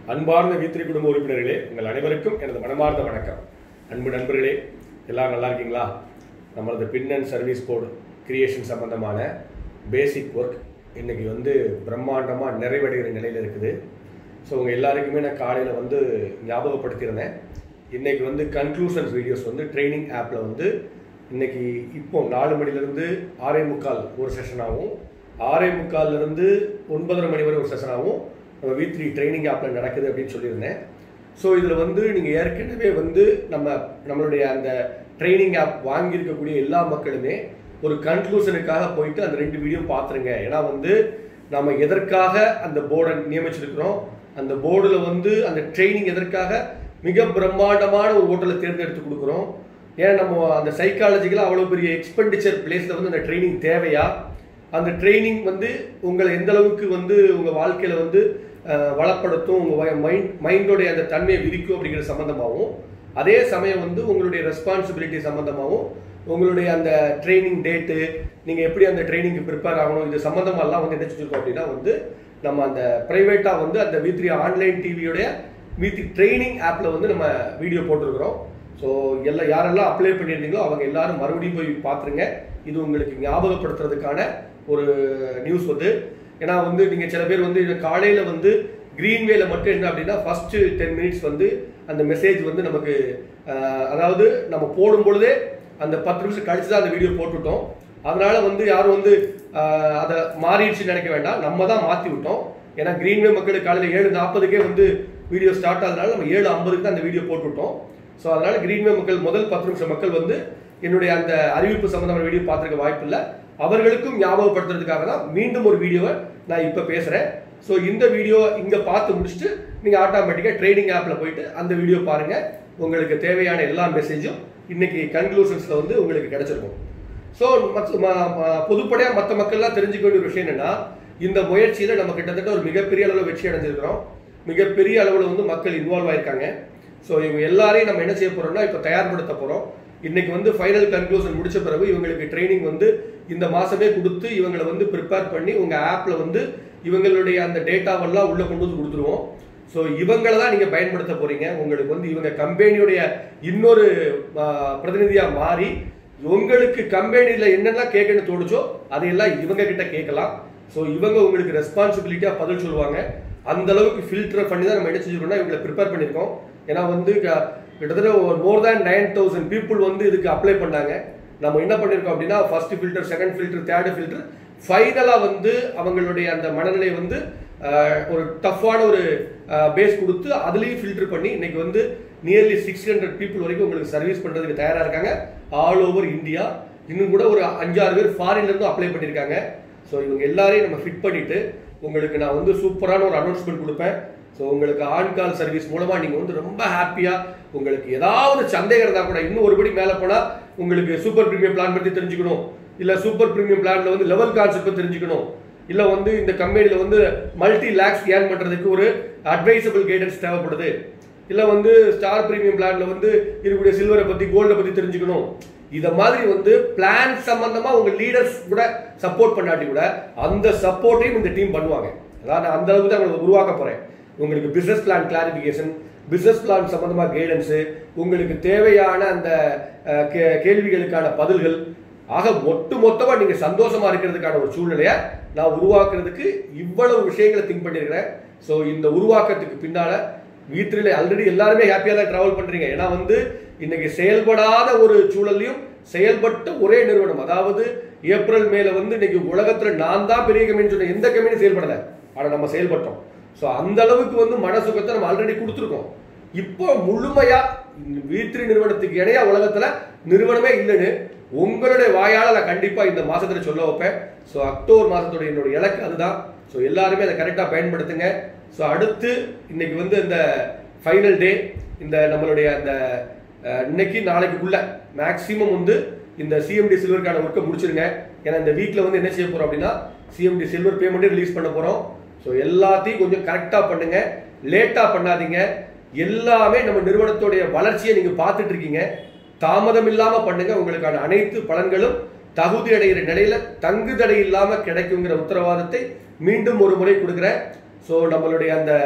அன்பார்ந்த வீத்திரி குடும்ப உறுப்பினர்களே உங்கள் அனைவருக்கும் எனது மனமார்ந்த வணக்கம் அன்பு நண்பர்களே எல்லாரும் நல்லா இருக்கீங்களா நம்மளது pin and service board creation சம்பந்தமான பேசிக் ஒர்க் இன்னைக்கு வந்து பிரம்மாண்டமாக நிறைவடைகிற நிலையில் இருக்குது ஸோ உங்கள் எல்லாருக்குமே நான் காலையில் வந்து ஞாபகப்படுத்தியிருந்தேன் இன்னைக்கு வந்து கன்க்ளூஷன்ஸ் வீடியோஸ் வந்து ட்ரைனிங் ஆப்பில் வந்து இன்னைக்கு இப்போ நாலு மணிலேருந்து ஆறே முக்கால் ஒரு செஷனாகவும் ஆறே முக்கால்லேருந்து ஒன்பதரை மணி வரை ஒரு செஷனாகவும் நம்ம வி த்ரீ ட்ரைனிங் ஆப்பில் நடக்குது அப்படின்னு சொல்லியிருந்தேன் ஸோ இதில் வந்து நீங்கள் ஏற்கனவே வந்து நம்ம நம்மளுடைய அந்த ட்ரைனிங் ஆப் வாங்கியிருக்கக்கூடிய எல்லா மக்களுமே ஒரு கன்க்ளூஷனுக்காக போயிட்டு அந்த ரெண்டு வீடியோ பார்த்துருங்க ஏன்னா வந்து நம்ம எதற்காக அந்த போர்டை நியமிச்சிருக்கிறோம் அந்த போர்டில் வந்து அந்த ட்ரைனிங் எதற்காக மிக பிரம்மாண்டமான ஒரு ஹோட்டலை தேர்ந்தெடுத்து கொடுக்குறோம் ஏன் நம்ம அந்த சைக்காலஜிக்கலாக அவ்வளோ பெரிய எக்ஸ்பெண்டிச்சர் பிளேஸில் வந்து அந்த ட்ரைனிங் தேவையா அந்த ட்ரைனிங் வந்து உங்களை எந்த அளவுக்கு வந்து உங்கள் வாழ்க்கையில் வந்து அஹ், வளப்படுத்தும் உங்கள் மைண்ட் மைண்டோடைய அந்த தன்மையை விதிக்கும் அப்படிங்கிற சம்மந்தமாகவும் அதே சமயம் வந்து உங்களுடைய ரெஸ்பான்சிபிலிட்டி சம்மந்தமாகவும் உங்களுடைய அந்த ட்ரைனிங் டேட்டு நீங்கள் எப்படி அந்த ட்ரைனிங்க்கு ப்ரிப்பேர் ஆகணும் இது சம்மந்தமாலாம் வந்து என்ன செஞ்சுருக்கோம் அப்படின்னா வந்து நம்ம அந்த ப்ரைவேட்டாக வந்து அந்த வி த்ரீ ஆன்லைன் டிவியோடைய வி த்ரீ ட்ரைனிங் ஆப்பில் வந்து நம்ம வீடியோ போட்டிருக்கிறோம் ஸோ எல்லாம் யாரெல்லாம் அப்ளை பண்ணியிருந்தீங்களோ அவங்க எல்லாரும் மறுபடியும் போய் பார்த்துருங்க இது உங்களுக்கு ஞாபகப்படுத்துறதுக்கான ஒரு நியூஸ் வந்து ஏன்னா வந்து நீங்கள் சில பேர் வந்து காலையில் வந்து க்ரீன்வேல மட்டும் என்ன அப்படின்னா ஃபர்ஸ்ட் டென் மினிட்ஸ் வந்து அந்த மெசேஜ் வந்து நமக்கு அஹ், அதாவது நம்ம போடும் பொழுதே அந்த பத்து நிமிஷம் கழிச்சு தான் அந்த வீடியோ போட்டுவிட்டோம் அதனால வந்து யாரும் வந்து அஹ், அதை மாறிடுச்சுன்னு நினைக்க வேண்டாம் நம்ம தான் மாற்றி விட்டோம் ஏன்னா க்ரீன்வே மக்களுக்கு காலையில் ஏழு நாற்பதுக்கே வந்து வீடியோ ஸ்டார்ட் ஆகுதுனால நம்ம ஏழு ஐம்பதுக்கு தான் அந்த வீடியோ போட்டுவிட்டோம் ஸோ அதனால கிரீன்வே மக்கள் முதல் பத்து நிமிஷம் மக்கள் வந்து என்னுடைய அந்த அறிவிப்பு சம்பந்தமான வீடியோ பார்த்துருக்க வாய்ப்பு இல்லை அவர்களுக்கும் ஞாபகப்படுத்துறதுக்காக தான் மீண்டும் ஒரு வீடியோவை நான் இப்போ பேசுகிறேன் ஸோ இந்த வீடியோ இங்கே பார்த்து முடிச்சுட்டு நீங்கள் ஆட்டோமேட்டிக்காக ட்ரைனிங் ஆப்பில் போயிட்டு அந்த வீடியோ பாருங்கள் உங்களுக்கு தேவையான எல்லா மெசேஜும் இன்னைக்கு கன்க்ளூஷன்ஸில் வந்து உங்களுக்கு கிடைச்சிருக்கும் ஸோ பொதுப்படையாக மற்ற மக்கள்லாம் தெரிஞ்சுக்க வேண்டிய ஒரு விஷயம் என்னன்னா இந்த முயற்சியில் நம்ம கிட்டத்தட்ட ஒரு மிகப்பெரிய அளவில் வெற்றி அடைஞ்சிருக்கிறோம் மிகப்பெரிய அளவில் வந்து மக்கள் இன்வால்வ் ஆயிருக்காங்க ஸோ இவங்க எல்லாரையும் நம்ம என்ன செய்ய போறோம்னா இப்போ தயார்படுத்த போறோம் இன்னைக்கு வந்து ஃபைனல் கன்க்ளூஷன் முடிச்ச பிறகு இவங்களுக்கு ட்ரைனிங் வந்து இந்த மாசமே கொடுத்து இவங்களை வந்து ப்ரிப்பேர் பண்ணி உங்க ஆப்ல வந்து இவங்களுடைய அந்த டேட்டாவெல்லாம் உள்ள கொண்டு வந்து கொடுத்துருவோம் ஸோ இவங்களை தான் நீங்க பயன்படுத்த போறீங்க உங்களுக்கு வந்து இவங்க கம்பெனியுடைய இன்னொரு பிரதிநிதியா மாறி உங்களுக்கு கம்பெனியில் என்னெல்லாம் கேட்கணும்னு தோணுச்சோ அதையெல்லாம் இவங்க கிட்ட கேட்கலாம் ஸோ இவங்க உங்களுக்கு ரெஸ்பான்சிபிலிட்டியாக பதில் சொல்லுவாங்க அந்த அளவுக்கு ஃபில்டர் பண்ணி தான் நம்ம என்ன செஞ்சிருக்கோம்னா இவங்களை ப்ரிப்பேர் பண்ணியிருக்கோம் ஏன்னா வந்து க- கிட்டத்தட்ட more than nine thousand people வந்து இதுக்கு அப்ளை பண்ணாங்க நம்ம என்ன பண்ணியிருக்கோம் அப்படின்னா first filter second filter third filter ஃபைனலாக வந்து அவங்களுடைய அந்த மனநிலை வந்து அஹ், ஒரு டஃப்பான ஒரு பேஸ் கொடுத்து அதுலேயும் ஃபில்டர் பண்ணி இன்னைக்கு வந்து நியர்லி சிக்ஸ் ஹண்ட்ரட் பீப்புள் வரைக்கும் உங்களுக்கு சர்வீஸ் பண்ணுறதுக்கு தயாராக இருக்காங்க ஆல் ஓவர் இந்தியா இன்னும் கூட ஒரு அஞ்சாறு பேர் ஃபாரின்ல இருந்தும் அப்ளை பண்ணியிருக்காங்க ஸோ இவங்க எல்லாரையும் நம்ம ஃபிட் பண்ணிட்டு உங்களுக்கு நான் வந்து சூப்பரான ஒரு அனௌன்ஸ்மெண்ட் கொடுப்பேன் ஸோ உங்களுக்கு ஆன் கால் சர்வீஸ் மூலமாக நீங்கள் வந்து ரொம்ப ஹாப்பியாக உங்களுக்கு ஏதாவது சந்தேகம் இருந்தால் கூட இன்னும் ஒருபடி மேலே போனால் உங்களுக்கு சூப்பர் ப்ரீமியம் பிளான் பற்றி தெரிஞ்சுக்கணும் இல்லை சூப்பர் ப்ரீமியம் பிளான்ல வந்து லெவல் கான்செப்ட் தெரிஞ்சுக்கணும் இல்லை வந்து இந்த கம்பெனியில் வந்து மல்டி லேக்ஸ் ஏர்ன் பண்ணுறதுக்கு ஒரு அட்வைசபிள் கைடன்ஸ் தேவைப்படுது இல்லை வந்து ஸ்டார் ப்ரீமியம் பிளான்ல வந்து இருக்கக்கூடிய சில்வரை பற்றி கோல்டை பற்றி தெரிஞ்சுக்கணும் இத மாதிரி வந்து பிளான் சம்பந்தமா உங்க லீடர்ஸ் கூட சப்போர்ட் பண்ணாட்டி கூட அந்த சப்போர்ட்டையும் இந்த டீம் பண்ணுவாங்க அதான் நான் அந்த அளவுக்கு தான் உங்களுக்கு உருவாக்க போறேன் உங்களுக்கு business plan clarification business plan சம்பந்தமா கைடன்ஸ் உங்களுக்கு தேவையான அந்த அஹ், கே- கேள்விகளுக்கான பதில்கள் ஆக ஒட்டு மொத்தமா நீங்க சந்தோஷமா இருக்கிறதுக்கான ஒரு சூழ்நிலையை நான் உருவாக்குறதுக்கு இவ்வளவு விஷயங்களை திங்க் பண்ணியிருக்கிறேன் ஸோ இந்த உருவாக்கத்துக்கு பின்னால வீட்டில் ஆல்ரெடி எல்லாருமே ஹாப்பியாக தான் டிராவல் பண்றீங்க ஏன்னா வந்து இன்னைக்கு செயல்படாத ஒரு சூழல்லையும் செயல்பட்ட ஒரே நிறுவனம் அதாவது ஏப்ரல் மேல வந்து இன்னைக்கு உலகத்துல நான் தான் பெரிய கம்பெனி சொன்ன எந்த கம்பெனி செயல்படல ஆனா நம்ம செயல்பட்டோம் ஸோ அந்த அளவுக்கு வந்து மன சுகத்தை நம்ம ஆல்ரெடி கொடுத்துருக்கோம் இப்போ முழுமையா வீத்திரி நிறுவனத்துக்கு இணையா உலகத்துல நிறுவனமே இல்லைன்னு உங்களுடைய வாயால நான் கண்டிப்பா இந்த மாசத்துல சொல்ல வைப்பேன் ஸோ அக்டோபர் மாசத்தோட என்னோட இலக்கு அதுதான் ஸோ எல்லாருமே அதை கரெக்டாக பயன்படுத்துங்க ஸோ அடுத்து இன்னைக்கு வந்து இந்த ஃபைனல் டே இந்த நம்மளுடைய அந்த அஹ், இன்னைக்கு நாளைக்குள்ள மேக்ஸிமம் வந்து இந்த சிஎம்டி சில்வருக்கான ஒர்க்கை முடிச்சிருங்க ஏன்னா இந்த வீக்ல வந்து என்ன செய்ய போறோம் அப்படின்னா சிஎம்டி சில்வர் பேமெண்ட்டே ரிலீஸ் பண்ண போறோம் ஸோ எல்லாத்தையும் கொஞ்சம் கரெக்டாக பண்ணுங்க லேட்டாக பண்ணாதீங்க எல்லாமே நம்ம நிறுவனத்துடைய வளர்ச்சியை நீங்க பார்த்துட்டு இருக்கீங்க தாமதம் இல்லாம பண்ணுங்க உங்களுக்கான அனைத்து பலன்களும் தகுதி அடைகிற நிலையில தங்கு தடை இல்லாம கிடைக்குங்கிற உத்தரவாதத்தை மீண்டும் ஒரு முறை கொடுக்குறேன் ஸோ நம்மளுடைய அந்த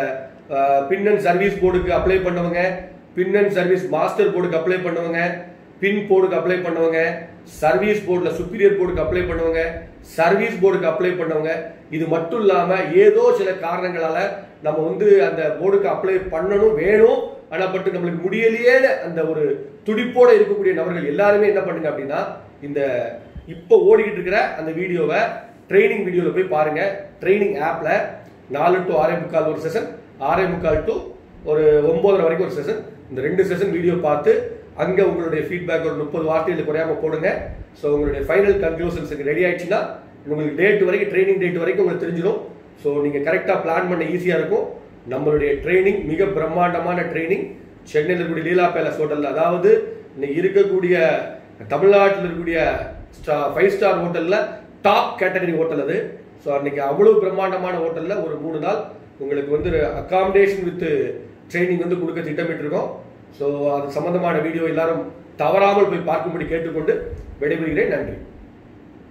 பின் அண்ட் சர்வீஸ் போர்டுக்கு அப்ளை பண்ணவங்க பின் அண்ட் சர்வீஸ் மாஸ்டர் போர்டுக்கு அப்ளை பண்ணவங்க பின் போர்டுக்கு அப்ளை பண்ணவங்க சர்வீஸ் போர்டில் சுப்பீரியர் போர்டுக்கு அப்ளை பண்ணவங்க சர்வீஸ் போர்டுக்கு அப்ளை பண்ணவங்க இது மட்டும் இல்லாம ஏதோ சில காரணங்களால நம்ம வந்து அந்த போர்டுக்கு அப்ளை பண்ணணும் வேணும் ஆனா பட் நம்மளுக்கு முடியலையே அந்த ஒரு துடிப்போட இருக்கக்கூடிய நபர்கள் எல்லாருமே என்ன பண்ணுங்க அப்படின்னா இந்த இப்போ ஓடிக்கிட்டு இருக்கிற அந்த வீடியோவை ட்ரைனிங் வீடியோவில் போய் பாருங்க ட்ரைனிங் ஆப்ல நாலு டு ஆறே முக்கால் ஒரு செஷன் ஆறே முக்கால் டு ஒரு ஒன்பதரை வரைக்கும் ஒரு செஷன் இந்த ரெண்டு செஷன் வீடியோ பார்த்து அங்கே உங்களுடைய ஃபீட்பேக் ஒரு முப்பது வார்த்தையில் குறையாம போடுங்க ஸோ உங்களுடைய ஃபைனல் கன்க்ளூஷன்ஸுக்கு ரெடி ஆயிடுச்சுன்னா உங்களுக்கு டேட் வரைக்கும் ட்ரைனிங் டேட் வரைக்கும் உங்களுக்கு தெரிஞ்சிடும் ஸோ நீங்கள் கரெக்டாக பிளான் பண்ண ஈஸியாக இருக்கும் நம்மளுடைய ட்ரைனிங் மிக பிரம்மாண்டமான ட்ரைனிங் சென்னையில் இருக்கக்கூடிய லீலா பேலஸ் ஹோட்டலில் அதாவது இன்னைக்கு இருக்கக்கூடிய தமிழ்நாட்டில் இருக்கக்கூடிய ஃபைவ் ஸ்டார் ஹோட்டலில் டாப் கேட்டகரி ஹோட்டல் அது ஸோ அன்னைக்கு அவ்வளோ பிரம்மாண்டமான ஹோட்டலில் ஒரு மூணு நாள் உங்களுக்கு வந்து அகாமடேஷன் வித் ட்ரைனிங் வந்து கொடுக்க திட்டமிட்டிருக்கோம் ஸோ அது சம்பந்தமான வீடியோ எல்லாரும் தவறாமல் போய் பார்க்கும்படி கேட்டுக்கொண்டு விடைபெறுகிறேன் நன்றி